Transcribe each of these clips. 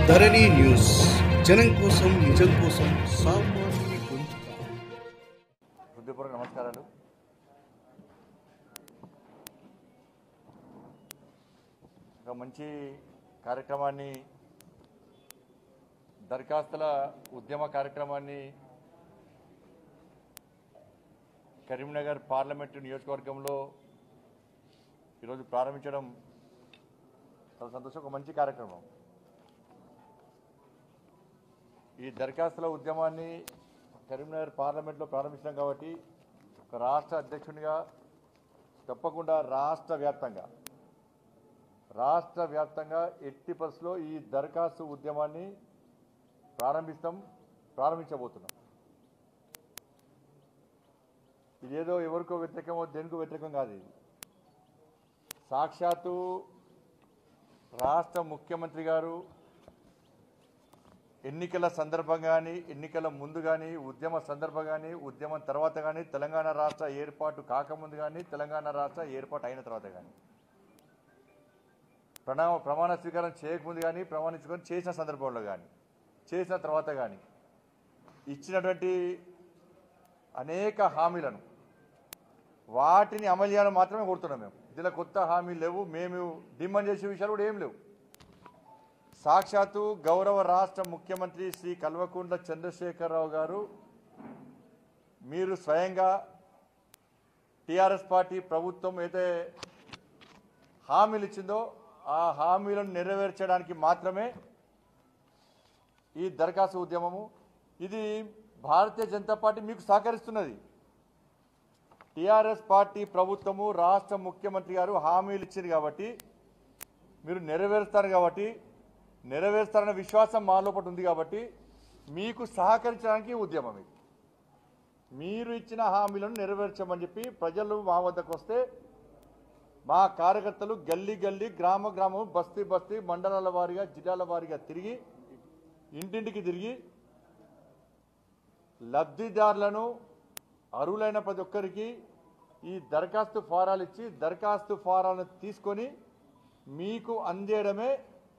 ధరణి news జనం కోసం నిజం కోసం సామాన్యుని గొంతుక హృదయపూర్వక నమస్కారాలు ఒక మంచి కార్యక్రమాన్ని దరఖాస్తుల ఉద్యమ కార్యక్రమాన్ని కరీంనగర్ పార్లమెంటు నియోజకవర్గంలో ఈరోజు ప్రారంభించడం చాలా సంతోషం ఒక మంచి కార్యక్రమం ఈ దరఖాస్తుల ఉద్యమాన్ని కరీంనగర్ పార్లమెంట్లో ప్రారంభించాం కాబట్టి ఒక రాష్ట్ర అధ్యక్షునిగా తప్పకుండా రాష్ట్ర వ్యాప్తంగా రాష్ట్ర వ్యాప్తంగా ఎట్టి పరిస్థితిలో ఈ దరఖాస్తు ఉద్యమాన్ని ప్రారంభిస్తాం ప్రారంభించబోతున్నాం ఇదేదో ఎవరికో వ్యతిరేకమో దేనికో వ్యతిరేకం కాదు ఇది సాక్షాత్తు రాష్ట్ర ముఖ్యమంత్రి గారు ఎన్నికల సందర్భం కానీ ఎన్నికల ముందు కానీ ఉద్యమ సందర్భం కానీ ఉద్యమం తర్వాత కానీ తెలంగాణ రాష్ట్ర ఏర్పాటు కాకముందు కానీ తెలంగాణ రాష్ట్ర ఏర్పాటు అయిన తర్వాత కానీ ప్రణా ప్రమాణ స్వీకారం చేయకముందు కానీ ప్రమాణించుకొని చేసిన సందర్భంలో కానీ చేసిన తర్వాత కానీ ఇచ్చినటువంటి అనేక హామీలను వాటిని అమలు చేయాలని మాత్రమే కోరుతున్నాం మేము ఇందులో కొత్త హామీలు లేవు మేము డిమాండ్ చేసే విషయాలు కూడా ఏం లేవు సాక్షాత్తు గౌరవ రాష్ట్ర ముఖ్యమంత్రి శ్రీ కల్వకుంట్ల చంద్రశేఖరరావు గారు మీరు స్వయంగా టిఆర్ఎస్ పార్టీ ప్రభుత్వం అయితే హామీలు ఇచ్చిందో ఆ హామీలను నెరవేర్చడానికి మాత్రమే ఈ దరఖాస్తు ఉద్యమము ఇది భారతీయ జనతా పార్టీ మీకు సహకరిస్తున్నది టిఆర్ఎస్ పార్టీ ప్రభుత్వము రాష్ట్ర ముఖ్యమంత్రి గారు హామీలు ఇచ్చింది కాబట్టి మీరు నెరవేరుస్తారు కాబట్టి నెరవేరుస్తారన్న విశ్వాసం మా లోపల ఉంది కాబట్టి మీకు సహకరించడానికి ఈ ఉద్యమం ఇది మీరు ఇచ్చిన హామీలను నెరవేర్చమని చెప్పి ప్రజలు మా వద్దకు వస్తే మా కార్యకర్తలు గల్లీ గల్లీ గ్రామ గ్రామం బస్తీ బస్తీ మండలాల వారీగా జిల్లాల వారీగా తిరిగి ఇంటింటికి తిరిగి లబ్ధిదారులను అర్హులైన ప్రతి ఒక్కరికి ఈ దరఖాస్తు ఫారాలు ఇచ్చి దరఖాస్తు ఫారాలను తీసుకొని మీకు అందేయడమే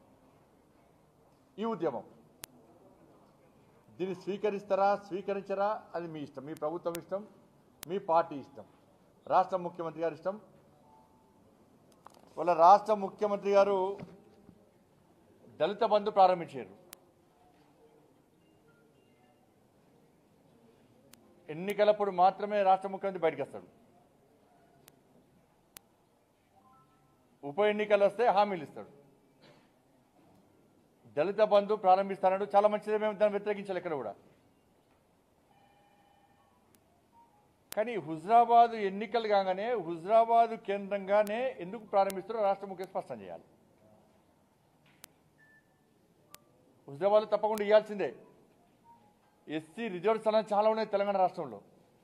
ఈ ఉద్యమం దీన్ని స్వీకరిస్తారా స్వీకరించరా అది మీ ఇష్టం మీ ప్రభుత్వం ఇష్టం మీ పార్టీ ఇష్టం రాష్ట్ర ముఖ్యమంత్రి గారి ఇష్టం వాళ్ళ రాష్ట్ర ముఖ్యమంత్రి గారు దళిత బంధు ప్రారంభించారు ఎన్నికలప్పుడు మాత్రమే రాష్ట్ర ముఖ్యమంత్రి బయటకు వస్తాడు ఉప ఎన్నికలు వస్తే హామీలు ఇస్తాడు దళిత బంధు ప్రారంభిస్తాడు చాలా మంచిదే మేము దాన్ని వ్యతిరేకించాలి ఇక్కడ కూడా కానీ హుజరాబాద్ ఎన్నికలు కాగానే హుజరాబాద్ కేంద్రంగానే ఎందుకు ప్రారంభిస్తారో రాష్ట్ర ముఖ్య స్పష్టం చేయాలి హుజరాబాద్ తప్పకుండా ఇవ్వాల్సిందే ఎస్సీ రిజర్వ్ స్థలాలు చాలా ఉన్నాయి తెలంగాణ రాష్ట్రంలో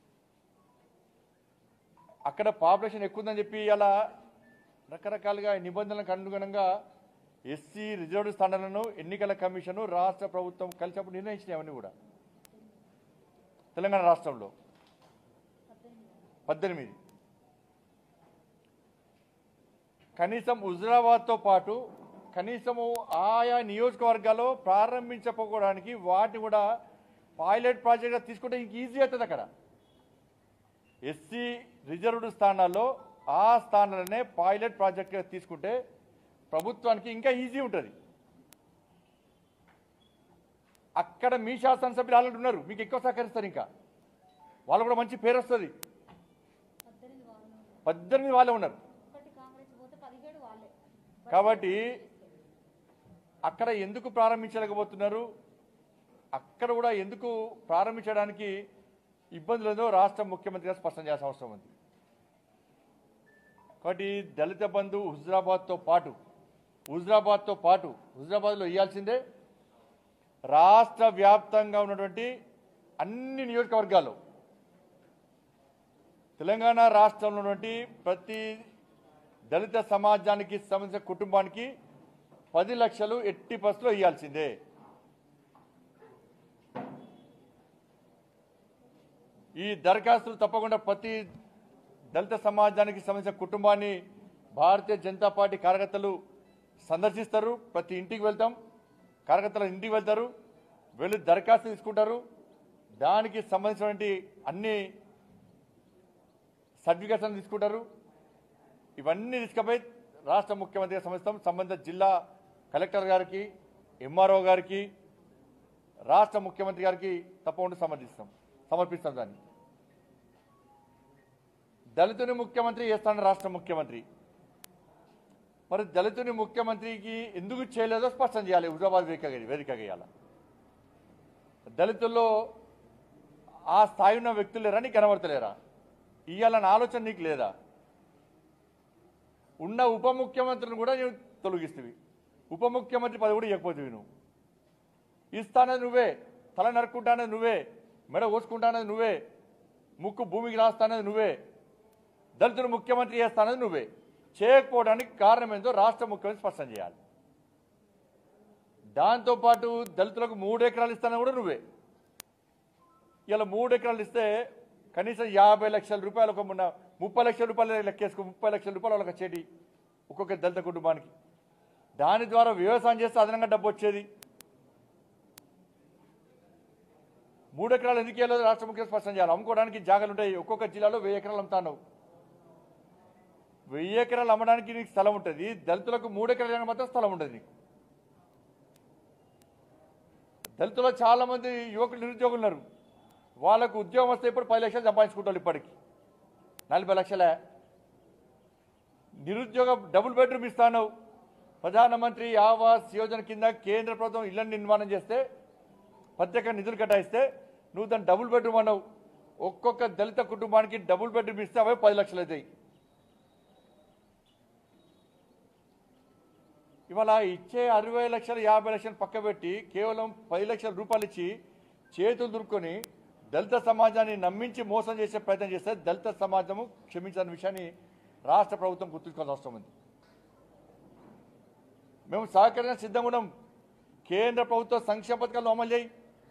అక్కడ పాపులేషన్ ఎక్కువ ఉందని చెప్పి అలా రకరకాలుగా నిబంధనలకు అనుగుణంగా ఎస్సీ రిజర్వ్డ్ స్థానాలను ఎన్నికల కమిషన్ రాష్ట్ర ప్రభుత్వం కలిసినప్పుడు నిర్ణయించినాయి అవన్నీ కూడా తెలంగాణ రాష్ట్రంలో పద్దెనిమిది కనీసం హుజరాబాద్తో పాటు కనీసము ఆయా నియోజకవర్గాల్లో ప్రారంభించకపోవడానికి వాటిని కూడా పైలట్ ప్రాజెక్ట్గా తీసుకుంటే ఇంక ఈజీ అవుతుంది అక్కడ ఎస్సీ రిజర్వ్డ్ స్థానాల్లో ఆ స్థానాలనే పైలట్ ప్రాజెక్ట్గా తీసుకుంటే ప్రభుత్వానికి ఇంకా ఈజీ ఉంటుంది అక్కడ మీ శాసనసభ్యులు ఆల్రెడీ ఉన్నారు మీకు ఎక్కువ సహకరిస్తారు ఇంకా వాళ్ళు కూడా మంచి పేరు వస్తుంది పద్దెనిమిది వాళ్ళు ఉన్నారు. పద్దెనిమిది వాళ్ళే ఉన్నారు ఒకటి కాంగ్రెస్ పోతే పదిహేడు వాళ్ళే కాబట్టి అక్కడ ఎందుకు ప్రారంభించలేకపోతున్నారు అక్కడ కూడా ఎందుకు ప్రారంభించడానికి ఇబ్బందులు ఉందో రాష్ట్ర ముఖ్యమంత్రిగా స్పష్టం చేయాల్సిన అవసరం ఉంది కాబట్టి దళిత బంధు హుజరాబాద్తో పాటు హుజరాబాద్తో పాటు హుజరాబాద్లో ఇవ్వాల్సిందే రాష్ట్ర వ్యాప్తంగా ఉన్నటువంటి అన్ని నియోజకవర్గాల్లో తెలంగాణ రాష్ట్రంలో ఉన్నటువంటి ప్రతి దళిత సమాజానికి సంబంధించిన కుటుంబానికి పది లక్షలు ఎట్టి బస్సులో ఇవ్వాల్సిందే ఈ దరఖాస్తులు తప్పకుండా ప్రతి దళిత సమాజానికి సంబంధించిన కుటుంబాన్ని భారతీయ జనతా పార్టీ కార్యకర్తలు సందర్శిస్తారు ప్రతి ఇంటికి వెళ్తాం కార్యకర్తలు ఇంటికి వెళ్తారు వెళ్ళి దరఖాస్తు తీసుకుంటారు దానికి సంబంధించినటువంటి అన్ని సర్టిఫికేట్స్ అని తీసుకుంటారు ఇవన్నీ తీసుకుపోయి రాష్ట్ర ముఖ్యమంత్రి సంబంధిస్తాం సంబంధిత జిల్లా కలెక్టర్ గారికి ఎంఆర్ఓ గారికి రాష్ట్ర ముఖ్యమంత్రి గారికి తప్పకుండా సమర్పిస్తాం సమర్పిస్తాం దాన్ని దళితుని ముఖ్యమంత్రి చేస్తాడు రాష్ట్ర ముఖ్యమంత్రి మరి దళితుని ముఖ్యమంత్రికి ఎందుకు చేయలేదో స్పష్టం చేయాలి హుజాబాద్ వేదిక వేదిక చేయాలి దళితుల్లో ఆ స్థాయి ఉన్న వ్యక్తులు లేరా నీకు కనబడతలేరా ఇవ్వాలన్న ఆలోచన నీకు లేదా ఉన్న ఉప ముఖ్యమంత్రిని కూడా నువ్వు తొలగిస్తుంది ఉప ముఖ్యమంత్రి పదవి కూడా ఇవ్వకపోతుంది నువ్వు ఇస్తానది నువ్వే తల నరుక్కుంటానది నువ్వే మెడ కోసుకుంటానది నువ్వే ముక్కు భూమికి రాస్తానది నువ్వే దళితులు ముఖ్యమంత్రి చేస్తానది నువ్వే చేయకపోవడానికి కారణం ఏందో రాష్ట్ర ముఖ్యమంత్రి స్పష్టం చేయాలి దాంతోపాటు దళితులకు మూడు ఎకరాలు ఇస్తానని కూడా నువ్వే ఇలా మూడు ఎకరాలు ఇస్తే కనీసం యాభై లక్షల రూపాయలు ఒక మొన్న ముప్పై లక్షల రూపాయలు లెక్కేసుకో ముప్పై లక్షల రూపాయలు వాళ్ళకి వచ్చేటి ఒక్కొక్క దళిత కుటుంబానికి దాని ద్వారా వ్యవసాయం చేస్తే అదనంగా డబ్బు వచ్చేది మూడు ఎకరాలు ఎందుకు వెళ్ళదు రాష్ట్ర ముఖ్యం స్పష్టం చేయాలి అమ్ముకోవడానికి జాగాలు ఉంటాయి ఒక్కొక్క జిల్లాలో వెయ్యి ఎకరాలు అమ్ముతాను వెయ్యి ఎకరాలు అమ్మడానికి నీకు స్థలం ఉంటుంది దళితులకు మూడు ఎకరాలు మాత్రం స్థలం ఉంటుంది నీకు దళితుల్లో చాలా మంది యువకులు నిరుద్యోగులు ఉన్నారు వాళ్ళకు ఉద్యోగం వస్తే ఇప్పుడు పది లక్షలు సంపాదించుకుంటారు ఇప్పటికి నలభై లక్షలే నిరుద్యోగ డబుల్ బెడ్రూమ్ ఇస్తాను ప్రధానమంత్రి ఆవాస్ యోజన కింద కేంద్ర ప్రభుత్వం ఇళ్లను నిర్మాణం చేస్తే ప్రత్యేక నిధులు కేటాయిస్తే నువ్వు దాన్ని డబుల్ బెడ్రూమ్ అన్నావు ఒక్కొక్క దళిత కుటుంబానికి డబుల్ బెడ్రూమ్ ఇస్తే అవే పది లక్షలు అవుతాయి ఇవాళ ఇచ్చే అరవై లక్షలు యాభై లక్షలు పక్క పెట్టి కేవలం పది లక్షల రూపాయలు ఇచ్చి చేతులు దురుకొని దళిత సమాజాన్ని నమ్మించి మోసం చేసే ప్రయత్నం చేస్తే దళిత సమాజము క్షమించిన విషయాన్ని రాష్ట్ర ప్రభుత్వం గుర్తుంచుకోవాల్సిన అవసరం ఉంది మేము సహకరణ సిద్ధంగా ఉన్నాం కేంద్ర ప్రభుత్వ సంక్షేమ పథకాలను అమలు చేయి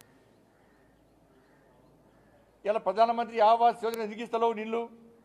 ఇలా ప్రధానమంత్రి ఆవాస్ యోజన ఎందుకు ఇస్తలేవు నీళ్ళు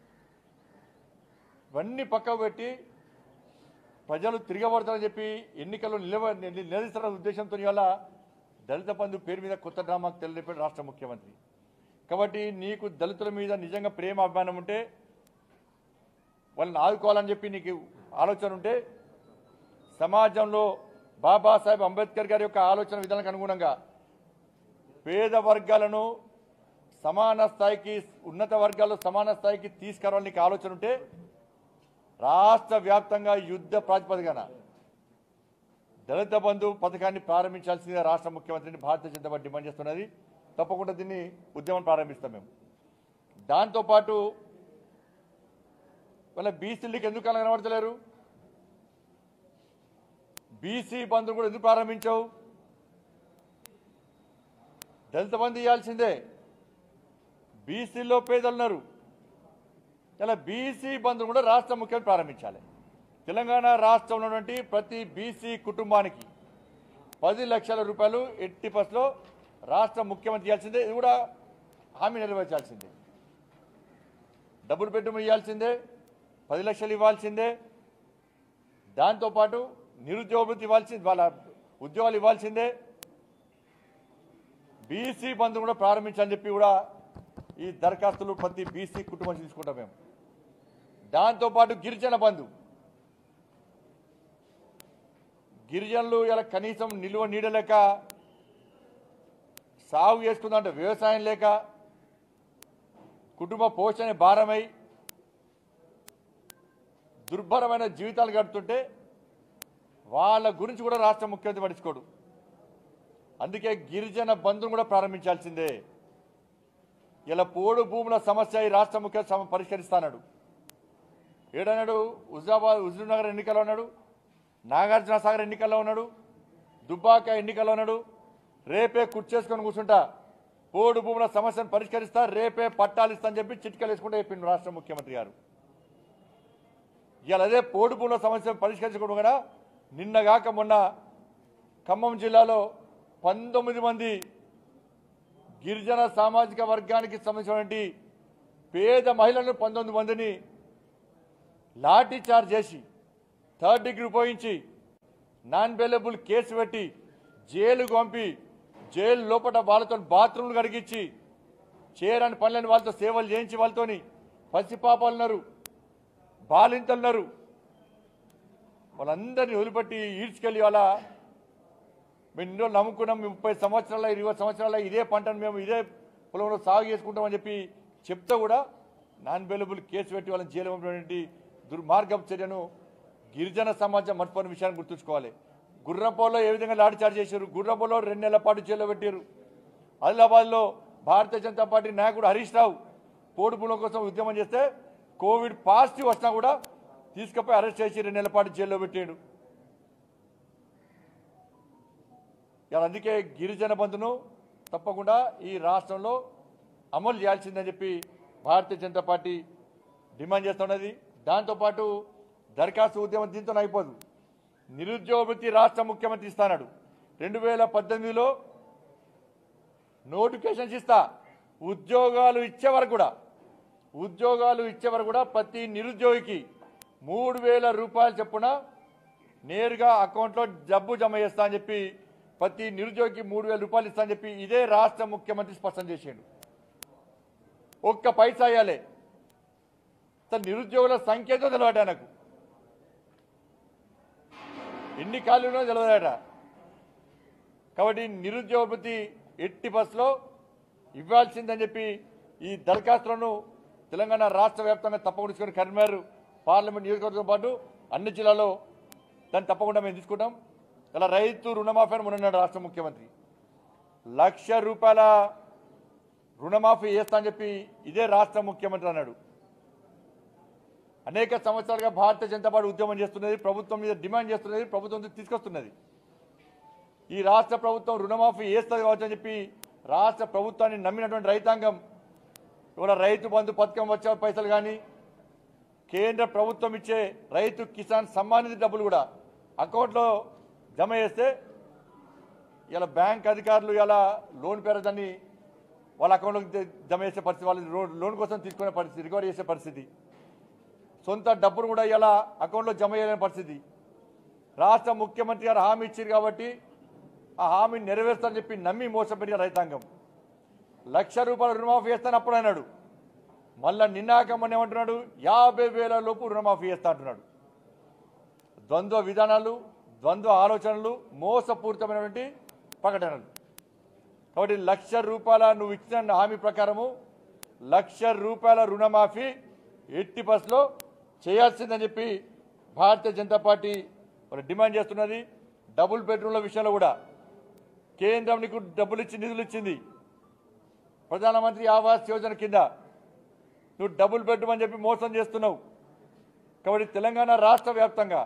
ఇవన్నీ పక్కకు పెట్టి ప్రజలు తిరగబడతారని చెప్పి ఎన్నికల్లో నిలవ నిల- నిలదీస్తారన్న ఉద్దేశంతో ఇవాళ దళిత బంధు పేరు మీద కొత్త డ్రామాకు తెలియపాడు రాష్ట్ర ముఖ్యమంత్రి కాబట్టి నీకు దళితుల మీద నిజంగా ప్రేమ అభిమానం ఉంటే వాళ్ళని ఆదుకోవాలని చెప్పి నీకు ఆలోచన ఉంటే సమాజంలో బాబాసాహెబ్ అంబేద్కర్ గారి యొక్క ఆలోచన విధానానికి అనుగుణంగా పేద వర్గాలను సమాన స్థాయికి ఉన్నత వర్గాల్లో సమాన స్థాయికి తీసుకురావాలని నీకు ఆలోచన ఉంటే రాష్ట్ర వ్యాప్తంగా యుద్ధ ప్రాతిపదికన దళిత బంధు పథకాన్ని ప్రారంభించాల్సిందిగా రాష్ట్ర ముఖ్యమంత్రిని భారతీయ జనతా పార్టీ డిమాండ్ చేస్తున్నది తప్పకుండా దీన్ని ఉద్యమం ప్రారంభిస్తాం మేము దాంతోపాటు వాళ్ళ బీసీలకి ఎందుకు అలా కనబడతలేరు బీసీ బంధును కూడా ఎందుకు ప్రారంభించావు దళిత బంధు ఇవ్వాల్సిందే బీసీలో పేదలు ఉన్నారు ఇలా బీసీ బంధును కూడా రాష్ట్ర ముఖ్యమంత్రి ప్రారంభించాలి తెలంగాణ రాష్ట్రంలో ఉన్నటువంటి ప్రతి బీసీ కుటుంబానికి పది లక్షల రూపాయలు ఎట్టి బస్లో రాష్ట్ర ముఖ్యమంత్రి ఇవ్వాల్సిందే ఇది కూడా హామీ నెరవేర్చాల్సిందే డబుల్ బెడ్రూమ్ ఇవ్వాల్సిందే పది లక్షలు ఇవ్వాల్సిందే దాంతోపాటు నిరుద్యోగ వృత్తి ఇవ్వాల్సింది వాళ్ళ ఉద్యోగాలు ఇవ్వాల్సిందే బీసీ బంధు కూడా ప్రారంభించాలని చెప్పి కూడా ఈ దరఖాస్తులు ప్రతి బీసీ కుటుంబం తీసుకుంటాం మేము దాంతోపాటు గిరిజన బంధు గిరిజనులు ఇలా కనీసం నిల్వ నీడలేక సాగు చేసుకుందంటే వ్యవసాయం లేక కుటుంబ పోషణ భారమై దుర్భరమైన జీవితాలు గడుపుతుంటే వాళ్ళ గురించి కూడా రాష్ట్ర ముఖ్యమంత్రి పట్టించుకోడు అందుకే గిరిజన బంధును కూడా ప్రారంభించాల్సిందే ఇలా పోడు భూముల సమస్య ఈ రాష్ట్ర ముఖ్యమంత్రి సమ- పరిష్కరిస్తాడు ఏడన్నాడు హుజాబాద్ హుజూర్నగర్ ఎన్నికల్లో ఉన్నాడు నాగార్జున సాగర్ ఎన్నికల్లో ఉన్నాడు దుబ్బాక ఎన్నికల్లో ఉన్నాడు రేపే కుర్చేసుకొని కూర్చుంటా పోడు భూముల సమస్యను పరిష్కరిస్తా రేపే పట్టాలు ఇస్తా అని చెప్పి చిట్కలు వేసుకుంటే చెప్పిండు రాష్ట్ర ముఖ్యమంత్రి గారు ఇవాళ అదే పోడు భూముల సమస్య పరిష్కరించకుండా కూడా నిన్నగాక మొన్న ఖమ్మం జిల్లాలో పంతొమ్మిది మంది గిరిజన సామాజిక వర్గానికి సంబంధించినటువంటి పేద మహిళలను పంతొమ్మిది మందిని లాఠీ చార్జ్ చేసి థర్డ్ డిగ్రీ ఉపయోగించి నాన్ బెయిలబుల్ కేసు పెట్టి జైలు పంపి జైలు లోపల వాళ్ళతో బాత్రూమ్లు కడిగించి చేయరాని పనులని వాళ్ళతో సేవలు చేయించి వాళ్ళతోని పసిపాపాలు ఉన్నారు బాలింతలు ఉన్నారు వాళ్ళందరినీ వదిలిపెట్టి ఈడ్చుకెళ్ళి వాళ్ళ మేము ఇన్ని రోజులు నమ్ముకున్నాం మేము ముప్పై సంవత్సరాల ఇరవై సంవత్సరాల ఇదే పంటను మేము ఇదే పొలంలో సాగు చేసుకుంటామని చెప్పి చెప్తే కూడా నాన్ అవైలబుల్ కేసు పెట్టి వాళ్ళని జైలు పంపినటువంటి దుర్మార్గం చర్యను గిరిజన సమాజం మర్చిపోయిన విషయాన్ని గుర్తుంచుకోవాలి గుర్రంపోలో ఏ విధంగా లాఠీచార్జ్ చేశారు గుర్రంపోలో రెండు నెలల పాటు జైల్లో పెట్టారు ఆదిలాబాద్లో భారతీయ జనతా పార్టీ నాయకుడు హరీష్ రావు పోడు భూముల కోసం ఉద్యమం చేస్తే కోవిడ్ పాజిటివ్ వచ్చినా కూడా తీసుకుపోయి అరెస్ట్ చేసి రెండు నెలల పాటు జైల్లో పెట్టాడు ఇలా అందుకే గిరిజన బంధును తప్పకుండా ఈ రాష్ట్రంలో అమలు చేయాల్సిందని చెప్పి భారతీయ జనతా పార్టీ డిమాండ్ చేస్తున్నది దాంతోపాటు దరఖాస్తు ఉద్యమం దీంతో అయిపోదు నిరుద్యోగ వృత్తి రాష్ట్ర ముఖ్యమంత్రి ఇస్తాడు రెండు వేల పద్దెనిమిదిలో నోటిఫికేషన్స్ ఇస్తా ఉద్యోగాలు ఇచ్చే వరకు కూడా ఉద్యోగాలు ఇచ్చే వరకు కూడా ప్రతి నిరుద్యోగికి మూడు వేల రూపాయలు చొప్పున నేరుగా అకౌంట్లో డబ్బు జమ చేస్తా అని చెప్పి ప్రతి నిరుద్యోగికి మూడు వేల రూపాయలు ఇస్తా అని చెప్పి ఇదే రాష్ట్ర ముఖ్యమంత్రి స్పష్టం చేసిండు ఒక్క పైసా ఇవ్వాలి అసలు నిరుద్యోగుల సంఖ్యతో తెలియట నాకు ఎన్ని ఖాళీలో తెలియదట కాబట్టి నిరుద్యోగ వృత్తి ఎట్టి బస్సులో ఇవ్వాల్సిందని చెప్పి ఈ దరఖాస్తులను తెలంగాణ రాష్ట్ర వ్యాప్తంగా తప్పకుండా తీసుకొని కరీంనగర్ పార్లమెంట్ నియోజకవర్గంతో పాటు అన్ని జిల్లాల్లో దాన్ని తప్పకుండా మేము తీసుకుంటాం ఇలా రైతు రుణమాఫీ అని ఉన్నాడు రాష్ట్ర ముఖ్యమంత్రి లక్ష రూపాయల రుణమాఫీ చేస్తా అని చెప్పి ఇదే రాష్ట్ర ముఖ్యమంత్రి అన్నాడు అనేక సంవత్సరాలుగా భారతీయ జనతా పార్టీ ఉద్యమం చేస్తున్నది ప్రభుత్వం మీద డిమాండ్ చేస్తున్నది ప్రభుత్వం తీసుకొస్తున్నది ఈ రాష్ట్ర ప్రభుత్వం రుణమాఫీ చేస్తుంది కావచ్చు అని చెప్పి రాష్ట్ర ప్రభుత్వాన్ని నమ్మినటువంటి రైతాంగం ఇవాళ రైతు బంధు పథకం వచ్చే పైసలు కానీ కేంద్ర ప్రభుత్వం ఇచ్చే రైతు కిసాన్ సమ్మానిధి డబ్బులు కూడా అకౌంట్లో జమ చేస్తే ఇలా బ్యాంక్ అధికారులు ఇలా లోన్ పేరు దాన్ని వాళ్ళ అకౌంట్లోకి జ- జమ చేసే పరిస్థితి వాళ్ళు లో- లోన్ కోసం తీసుకునే పరిస్థితి రికవరీ చేసే పరిస్థితి సొంత డబ్బును కూడా ఇలా అకౌంట్లో జమ చేయలేని పరిస్థితి రాష్ట్ర ముఖ్యమంత్రి గారు హామీ ఇచ్చారు కాబట్టి ఆ హామీని నెరవేర్స్తారని చెప్పి నమ్మి మోసపెట్టిన రైతాంగం లక్ష రూపాయల రుణమాఫీ చేస్తాను అప్పుడు అన్నాడు మళ్ళా నిన్నాకమ్మని ఏమంటున్నాడు యాభై వేల లోపు రుణమాఫీ చేస్తా అంటున్నాడు ద్వంద్వ విధానాలు ద్వంద్వ ఆలోచనలు మోసపూరితమైనటువంటి ప్రకటనలు కాబట్టి లక్ష రూపాయల నువ్వు ఇచ్చిన హామీ ప్రకారము లక్ష రూపాయల రుణమాఫీ ఎట్టి బస్లో చేయాల్సిందని చెప్పి భారతీయ జనతా పార్టీ మరి డిమాండ్ చేస్తున్నది డబుల్ బెడ్రూమ్ల విషయంలో కూడా కేంద్రం నీకు డబ్బులు ఇచ్చి నిధులు ఇచ్చింది ప్రధానమంత్రి ఆవాస్ యోజన కింద నువ్వు డబుల్ బెడ్రూమ్ అని చెప్పి మోసం చేస్తున్నావు కాబట్టి తెలంగాణ రాష్ట్ర వ్యాప్తంగా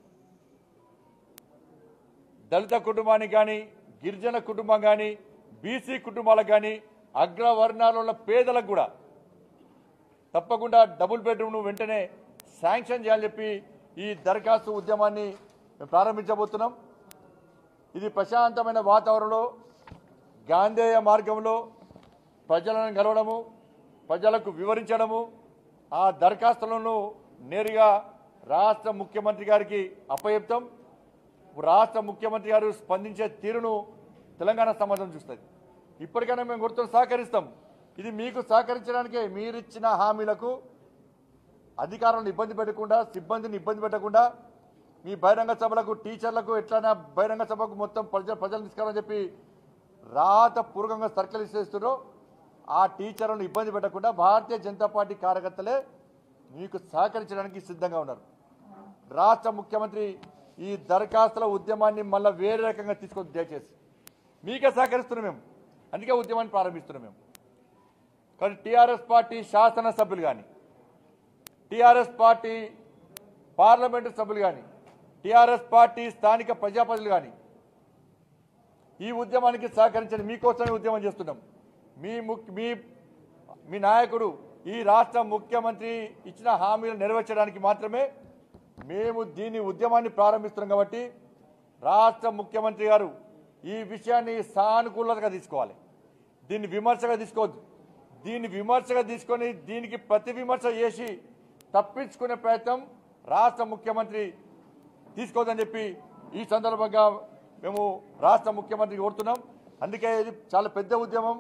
దళిత కుటుంబానికి కానీ గిరిజన కుటుంబం కానీ బీసీ కుటుంబాలకు కానీ అగ్రవర్ణాలలో ఉన్న పేదలకు కూడా తప్పకుండా డబుల్ బెడ్రూమ్ను వెంటనే శాంక్షన్ చేయాలని చెప్పి ఈ దరఖాస్తు ఉద్యమాన్ని మేము ప్రారంభించబోతున్నాం ఇది ప్రశాంతమైన వాతావరణంలో గాంధేయ మార్గంలో ప్రజలను కలవడము ప్రజలకు వివరించడము ఆ దరఖాస్తులను నేరుగా రాష్ట్ర ముఖ్యమంత్రి గారికి అప్పచెప్తాం రాష్ట్ర ముఖ్యమంత్రి గారు స్పందించే తీరును తెలంగాణ సమాజం చూస్తుంది ఇప్పటికైనా మేము గుర్తు సహకరిస్తాం ఇది మీకు సహకరించడానికే మీరిచ్చిన హామీలకు అధికారులను ఇబ్బంది పెట్టకుండా సిబ్బందిని ఇబ్బంది పెట్టకుండా మీ బహిరంగ సభలకు టీచర్లకు ఎట్లైనా బహిరంగ సభకు మొత్తం ప్రజ ప్రజలు తీసుకురాలని చెప్పి రాతపూర్వకంగా సర్కిల్ ఇస్తున్నారో ఆ టీచర్లను ఇబ్బంది పెట్టకుండా భారతీయ జనతా పార్టీ కార్యకర్తలే మీకు సహకరించడానికి సిద్ధంగా ఉన్నారు రాష్ట్ర ముఖ్యమంత్రి ఈ దరఖాస్తుల ఉద్యమాన్ని మళ్ళీ వేరే రకంగా తీసుకొని దయచేసి మీకే సహకరిస్తున్నాం మేము అందుకే ఉద్యమాన్ని ప్రారంభిస్తున్నాం మేము కానీ టీఆర్ఎస్ పార్టీ శాసనసభ్యులు కానీ టీఆర్ఎస్ పార్టీ పార్లమెంటు సభ్యులు కానీ టీఆర్ఎస్ పార్టీ స్థానిక ప్రజాప్రతినిధులు కానీ ఈ ఉద్యమానికి సహకరించండి మీకోసమే ఉద్యమం చేస్తున్నాం మీ ముఖ్య మీ మీ నాయకుడు ఈ రాష్ట్ర ముఖ్యమంత్రి ఇచ్చిన హామీలు నెరవేర్చడానికి మాత్రమే మేము దీని ఉద్యమాన్ని ప్రారంభిస్తున్నాం కాబట్టి రాష్ట్ర ముఖ్యమంత్రి గారు ఈ విషయాన్ని సానుకూలతగా తీసుకోవాలి దీన్ని విమర్శగా తీసుకోవద్దు దీన్ని విమర్శగా తీసుకొని దీనికి ప్రతి విమర్శ చేసి తప్పించుకునే ప్రయత్నం రాష్ట్ర ముఖ్యమంత్రి తీసుకోవద్దని చెప్పి ఈ సందర్భంగా మేము రాష్ట్ర ముఖ్యమంత్రికి కోరుతున్నాం అందుకే ఇది చాలా పెద్ద ఉద్యమం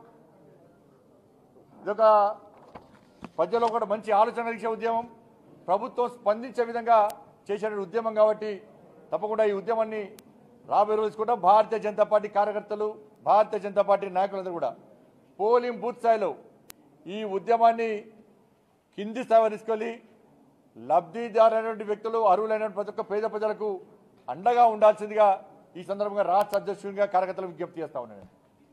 ఇదొక ప్రజల్లో కూడా మంచి ఆలోచన కలిగే ఉద్యమం ప్రభుత్వం స్పందించే విధంగా చేసిన ఉద్యమం కాబట్టి తప్పకుండా ఈ ఉద్యమాన్ని రాబోయే రోజు కూడా భారతీయ జనతా పార్టీ కార్యకర్తలు భారతీయ జనతా పార్టీ నాయకులందరూ కూడా పోలింగ్ బూత్ స్థాయిలో ఈ ఉద్యమాన్ని కింది స్థాయి తీసుకెళ్ళి లబ్ధిదారైనటువంటి వ్యక్తులు అర్హులైనటువంటి ప్రతి ఒక్క పేద ప్రజలకు అండగా ఉండాల్సిందిగా ఈ సందర్భంగా రాష్ట్ర అధ్యక్షుడిగా కార్యకర్తలకు విజ్ఞప్తి చేస్తా ఉన్నాను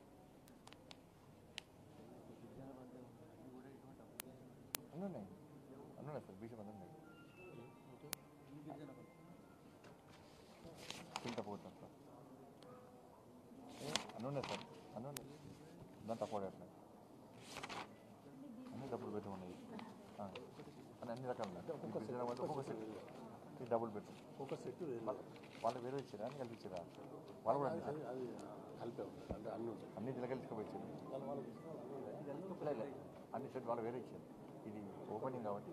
అన్నున్నాయి అన్నున్నాయి సార్ బీజం అన్నున్నాయి చింత పోతాం సార్ అన్నున్నాయి సార్ అన్నున్నాయి దాంట్లో పోడట్లేదు అన్ని డబ్బులు పెట్టి ఉన్నాయి ఆ. అని అన్ని రకాలు ఉన్నాయి ఒక్కొక్క సెట్ ఒక్కొక్క సెట్ ఈ డబ్బులు పెట్టి ఒక సెట్ వాళ్ళు వేరే ఇచ్చారా అని కలిపి ఇచ్చారా వాళ్ళు కూడా అంతే అది కలిపే ఉంటుంది అంటే అన్ని ఉంటాయి అన్ని తిలకలిసిపోయి అన్ని సెట్ వాళ్ళు వేరే ఇచ్చారు ఇది ఓపెనింగ్ కాబట్టి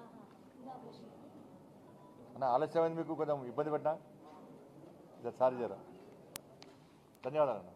అన్న ఆలస్యమైంది మీకు కొంచెం ఇబ్బంది పెట్టినా ఇదే సారీ జరా ధన్యవాదాలు అన్న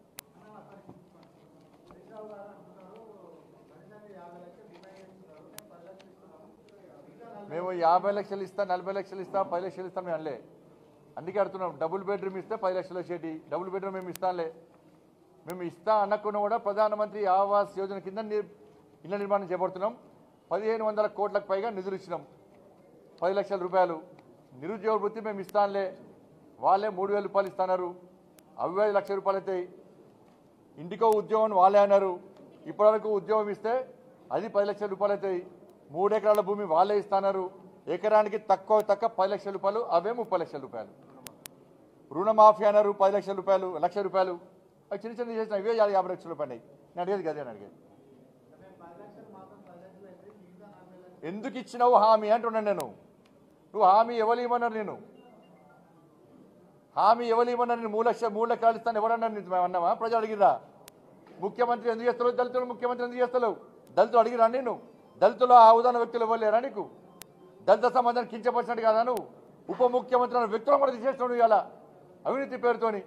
మేము యాభై లక్షలు ఇస్తా నలభై లక్షలు ఇస్తా పది లక్షలు ఇస్తాం మేము అనలే అందుకే అడుగుతున్నాం డబుల్ బెడ్రూమ్ ఇస్తే పది లక్షలు వచ్చేటి డబుల్ బెడ్రూమ్ మేము ఇస్తాంలే మేము ఇస్తా అనకుండా కూడా ప్రధానమంత్రి ఆవాస్ యోజన కింద నిర్- ఇళ్ల నిర్మాణం చేపడుతున్నాం పదిహేను వందల కోట్లకు పైగా నిధులు ఇచ్చినాం పది లక్షల రూపాయలు నిరుద్యోగ వృత్తి మేము ఇస్తానులే వాళ్ళే మూడు వేల రూపాయలు ఇస్తున్నారు అవి ఐదు లక్షల రూపాయలు అవుతాయి ఇంటికో ఉద్యోగం వాళ్ళే అన్నారు ఇప్పటివరకు ఉద్యోగం ఇస్తే అది పది లక్షల రూపాయలు అవుతాయి మూడు ఎకరాల భూమి వాళ్ళే ఇస్తున్నారు ఎకరానికి తక్కువ తక్కువ పది లక్షల రూపాయలు అవే ముప్పై లక్షల రూపాయలు రుణమాఫీ అన్నారు పది లక్షల రూపాయలు లక్ష రూపాయలు అవి చిన్న చిన్న చేసిన ఇవే యాభై యాభై లక్షల రూపాయలు నేను అడిగేది కదే అని అడిగేది ఎందుకు ఇచ్చినావు హామీ అంటున్నాను నేను నువ్వు హామీ ఎవరు ఇవ్వమన్నారు నేను హామీ ఎవరు ఇవ్వమన్నారు నేను మూడు లక్ష మూడు లక్షలు ఇస్తాను ఎవరన్నారు నేను మేము అన్నావా ప్రజలు అడిగిరా ముఖ్యమంత్రి ఎందుకు చేస్తలేవు దళితులు ముఖ్యమంత్రి ఎందుకు చేస్తలేవు దళితులు అడిగిరా నేను దళితులు ఆ ఉదాహరణ వ్యక్తులు ఇవ్వలేరా నీకు దళిత సమాజాన్ని కించపరిచినట్టు కాదా నువ్వు ఉప ముఖ్యమంత్రి అన్న వ్యక్తులను కూడా తీసేస్తున్నావు ఇవాళ అవినీతి పేరుతోని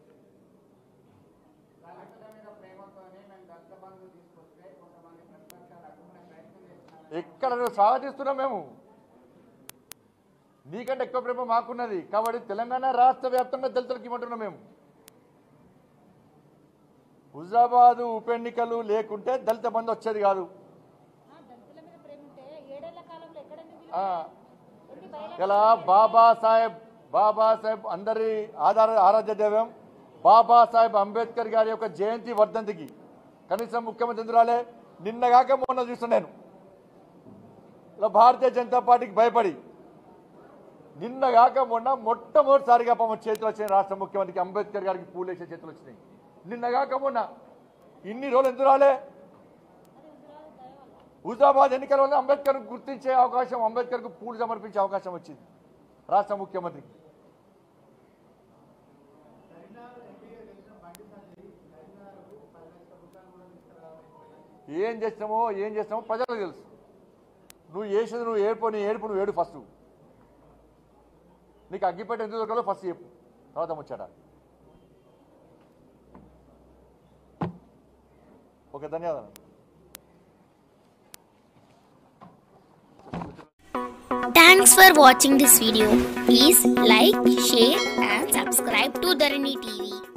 ఎక్కడ నువ్వు స్వాగతిస్తున్నాం మేము నీకంటే ఎక్కువ ప్రేమ మాకున్నది కాబట్టి తెలంగాణ రాష్ట్ర వ్యాప్తంగా దళితులకు ఇవ్వమంటున్నాం మేము హుజాబాదు ఉప ఎన్నికలు లేకుంటే దళిత బంధు వచ్చేది కాదు ఆ, దళితుల మీద ప్రేమ ఉంటే ఏడేళ్ల కాలంలో ఎక్కడ ఆ, ఎన్ని బయలు ఇలా బాబాసాహెబ్ బాబాసాహెబ్ అందరి ఆధార ఆరాధ్య దైవం బాబాసాహెబ్ అంబేద్కర్ గారి యొక్క జయంతి వర్ధంతికి కనీసం ముఖ్యమంత్రి ఎందుకు రాలే నిన్నగాక మొన్న చూసిన నేను ఇలా భారతీయ జనతా పార్టీకి భయపడి నిన్నగాక మొన్న మొట్టమొదటిసారిగా పాపం చేతులు వచ్చినాయి రాష్ట్ర ముఖ్యమంత్రికి అంబేద్కర్ గారికి పూలేసే చేతులు వచ్చినాయి నిన్నగాక మొన్న ఇన్ని రోజులు ఎందుకు రాలే హుజాబాద్ ఎన్నికల వల్ల అంబేద్కర్ గుర్తించే అవకాశం అంబేద్కర్కు పూలు సమర్పించే అవకాశం వచ్చింది రాష్ట్ర ముఖ్యమంత్రికి ఏం చేసినామో ఏం చేసినామో ప్రజలకు తెలుసు నువ్వు చేసేది నువ్వు ఏడుపు నీ ఏడుపు నువ్వు ఏడు ఫస్ట్ నీకు అగ్గిపెట్ట ఎందుకు దొరకాలో ఫస్ట్ చెప్పు తర్వాత ముచ్చాడ ఓకే ధన్యవాదాలు Thanks for watching this video. Please like, share and subscribe to Dharani TV.